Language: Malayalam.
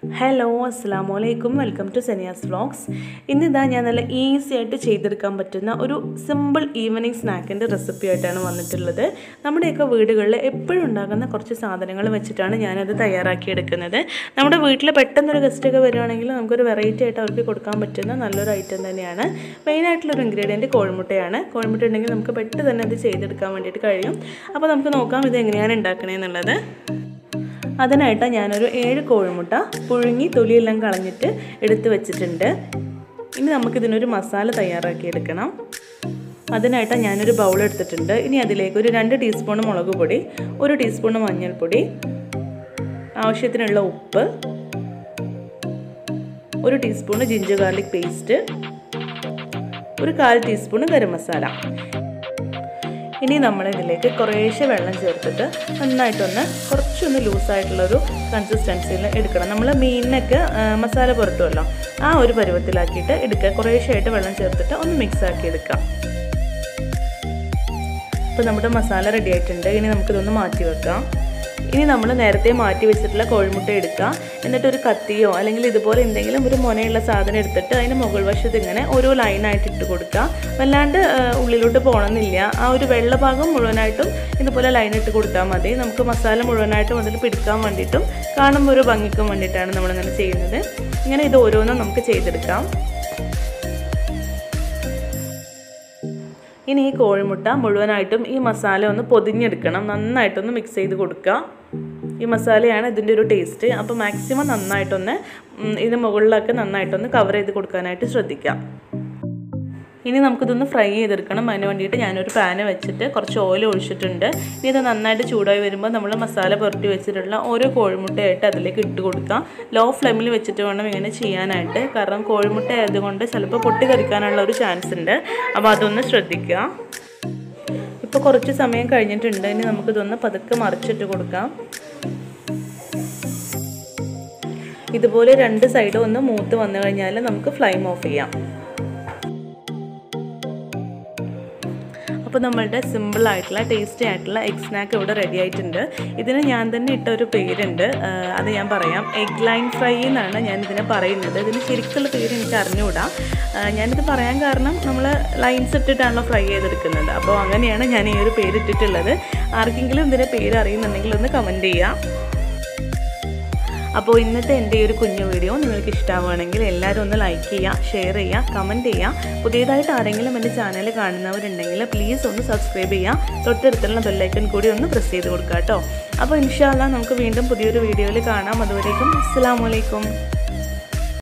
ഹലോ അസ്സാം വലൈക്കും വെൽക്കം ടു സെനിയാസ് വ്ളോഗ്സ് ഇന്നിതാ ഞാൻ നല്ല ഈസി ആയിട്ട് ചെയ്തെടുക്കാൻ പറ്റുന്ന ഒരു സിമ്പിൾ ഈവനിങ് സ്നാക്കിൻ്റെ റെസിപ്പി ആയിട്ടാണ് വന്നിട്ടുള്ളത് നമ്മുടെയൊക്കെ വീടുകളിൽ എപ്പോഴും ഉണ്ടാകുന്ന കുറച്ച് സാധനങ്ങൾ വെച്ചിട്ടാണ് ഞാനത് തയ്യാറാക്കിയെടുക്കുന്നത് നമ്മുടെ വീട്ടിൽ പെട്ടെന്നൊരു ഗസ്റ്റൊക്കെ വരുവാണെങ്കിൽ നമുക്കൊരു വെറൈറ്റി ആയിട്ട് അവർക്ക് കൊടുക്കാൻ പറ്റുന്ന നല്ലൊരു ഐറ്റം തന്നെയാണ് മെയിനായിട്ടുള്ളൊരു ഇൻഗ്രീഡിയൻറ്റ് കോഴിമുട്ടയാണ് കോഴിമുട്ട ഉണ്ടെങ്കിൽ നമുക്ക് പെട്ടെന്ന് തന്നെ അത് ചെയ്തെടുക്കാൻ വേണ്ടിയിട്ട് കഴിയും അപ്പോൾ നമുക്ക് നോക്കാം ഇത് എങ്ങനെയാണ് ഉണ്ടാക്കണേന്നുള്ളത് അതിനായിട്ട് ഞാനൊരു ഏഴ് കോഴിമുട്ട പുഴുങ്ങി തൊലിയെല്ലാം കളഞ്ഞിട്ട് എടുത്ത് വെച്ചിട്ടുണ്ട് ഇനി നമുക്കിതിനൊരു മസാല തയ്യാറാക്കിയെടുക്കണം അതിനായിട്ട് ഞാനൊരു ബൗൾ എടുത്തിട്ടുണ്ട് ഇനി അതിലേക്ക് ഒരു രണ്ട് ടീസ്പൂൺ മുളക് പൊടി ഒരു ടീസ്പൂൺ മഞ്ഞൾപ്പൊടി ആവശ്യത്തിനുള്ള ഉപ്പ് ഒരു ടീസ്പൂൺ ജിഞ്ചർ ഗാർലിക് പേസ്റ്റ് ഒരു കാൽ ടീസ്പൂൺ ഗരം മസാല ഇനി നമ്മൾ ഇതിലേക്ക് കുറേശ്ശെ വെള്ളം ചേർത്തിട്ട് നന്നായിട്ടൊന്ന് കുറച്ചൊന്ന് ലൂസായിട്ടുള്ളൊരു കൺസിസ്റ്റൻസിയിൽ എടുക്കണം നമ്മൾ മീനിനൊക്കെ മസാല പുരട്ടുമല്ലോ ആ ഒരു പരുവത്തിലാക്കിയിട്ട് എടുക്കുക കുറേശ്ശെയായിട്ട് വെള്ളം ചേർത്തിട്ട് ഒന്ന് മിക്സ് ആക്കി എടുക്കാം ഇപ്പോൾ നമ്മുടെ മസാല റെഡി ആയിട്ടുണ്ട് ഇനി നമുക്കിതൊന്ന് മാറ്റി വെക്കാം ഇനി നമ്മൾ നേരത്തെ മാറ്റി വെച്ചിട്ടുള്ള കോഴിമുട്ട എടുക്കുക എന്നിട്ട് ഒരു കത്തിയോ അല്ലെങ്കിൽ ഇതുപോലെ എന്തെങ്കിലും ഒരു മുനയുള്ള സാധനം എടുത്തിട്ട് അതിന് മുകൾ വശത്ത് ഇങ്ങനെ ഓരോ ലൈനായിട്ട് ഇട്ട് കൊടുക്കുക വല്ലാണ്ട് ഉള്ളിലോട്ട് പോകണമെന്നില്ല ആ ഒരു വെള്ള ഭാഗം മുഴുവനായിട്ടും ഇതുപോലെ ലൈൻ ഇട്ട് കൊടുത്താൽ മതി നമുക്ക് മസാല മുഴുവനായിട്ടും അതിൽ പിടിക്കാൻ വേണ്ടിയിട്ടും കാണുമ്പോൾ ഒരു ഭംഗിക്കും വേണ്ടിയിട്ടാണ് നമ്മളിങ്ങനെ ചെയ്യുന്നത് ഇങ്ങനെ ഇത് ഓരോന്നും നമുക്ക് ചെയ്തെടുക്കാം ഇനി ഈ കോഴിമുട്ട മുഴുവനായിട്ടും ഈ മസാല ഒന്ന് പൊതിഞ്ഞെടുക്കണം നന്നായിട്ടൊന്ന് മിക്സ് ചെയ്ത് കൊടുക്കുക ഈ മസാലയാണ് ഇതിൻ്റെ ഒരു ടേസ്റ്റ് അപ്പോൾ മാക്സിമം നന്നായിട്ടൊന്ന് ഇതിന് മുകളിലൊക്കെ നന്നായിട്ടൊന്ന് കവർ ചെയ്ത് കൊടുക്കാനായിട്ട് ശ്രദ്ധിക്കാം ഇനി നമുക്കിതൊന്ന് ഫ്രൈ ചെയ്തെടുക്കണം അതിന് വേണ്ടിയിട്ട് ഞാനൊരു പാന് വെച്ചിട്ട് കുറച്ച് ഓയിൽ ഒഴിച്ചിട്ടുണ്ട് ഇനി ഇത് നന്നായിട്ട് ചൂടായി വരുമ്പോൾ നമ്മൾ മസാല പുരട്ടി വെച്ചിട്ടുള്ള ഓരോ കോഴിമുട്ടയായിട്ട് അതിലേക്ക് ഇട്ട് കൊടുക്കാം ലോ ഫ്ലെയിമിൽ വെച്ചിട്ട് വേണം ഇങ്ങനെ ചെയ്യാനായിട്ട് കാരണം കോഴിമുട്ട ആയതുകൊണ്ട് ചിലപ്പോൾ പൊട്ടി തെറിക്കാനുള്ള ഒരു ചാൻസ് ഉണ്ട് അപ്പോൾ അതൊന്ന് ശ്രദ്ധിക്കുക ഇപ്പോൾ കുറച്ച് സമയം കഴിഞ്ഞിട്ടുണ്ട് ഇനി നമുക്കിതൊന്ന് പതുക്കെ മറിച്ചിട്ട് കൊടുക്കാം ഇതുപോലെ രണ്ട് സൈഡും ഒന്ന് മൂത്ത് വന്നു കഴിഞ്ഞാൽ നമുക്ക് ഫ്ലെയിം ഓഫ് ചെയ്യാം അപ്പോൾ നമ്മളുടെ സിമ്പിൾ ആയിട്ടുള്ള ടേസ്റ്റി ആയിട്ടുള്ള എഗ് സ്നാക്ക് ഇവിടെ റെഡി ആയിട്ടുണ്ട് ഇതിന് ഞാൻ തന്നെ ഇട്ട ഒരു പേരുണ്ട് അത് ഞാൻ പറയാം എഗ് ലൈൻ ഫ്രൈ എന്നാണ് ഞാൻ ഇതിനെ പറയുന്നത് ഇതിന് ശരിക്കുള്ള പേര് എനിക്ക് അറിഞ്ഞുകൂടാ ഞാനിത് പറയാൻ കാരണം നമ്മൾ ലൈൻസ് ഇട്ടിട്ടാണല്ലോ ഫ്രൈ ചെയ്തെടുക്കുന്നത് അപ്പോൾ അങ്ങനെയാണ് ഞാൻ ഈ ഒരു പേര് ഇട്ടിട്ടുള്ളത് ആർക്കെങ്കിലും ഇതിൻ്റെ പേര് അറിയുന്നുണ്ടെങ്കിൽ ഒന്ന് കമൻറ്റ് ചെയ്യുക അപ്പോൾ ഇന്നത്തെ എൻ്റെ ഈ ഒരു കുഞ്ഞു വീഡിയോ നിങ്ങൾക്ക് ഇഷ്ടമാവുകയാണെങ്കിൽ എല്ലാവരും ഒന്ന് ലൈക്ക് ചെയ്യുക ഷെയർ ചെയ്യുക കമൻറ്റ് ചെയ്യുക പുതിയതായിട്ട് ആരെങ്കിലും എൻ്റെ ചാനൽ കാണുന്നവരുണ്ടെങ്കിൽ പ്ലീസ് ഒന്ന് സബ്സ്ക്രൈബ് ചെയ്യുക തൊട്ടടുത്തുള്ള ബെല്ലൈക്കൺ കൂടി ഒന്ന് പ്രസ് ചെയ്ത് കൊടുക്കുക കേട്ടോ അപ്പോൾ ഇൻഷാല്ല നമുക്ക് വീണ്ടും പുതിയൊരു വീഡിയോയിൽ കാണാം അതുവരേക്കും അസ്സാം വലൈക്കും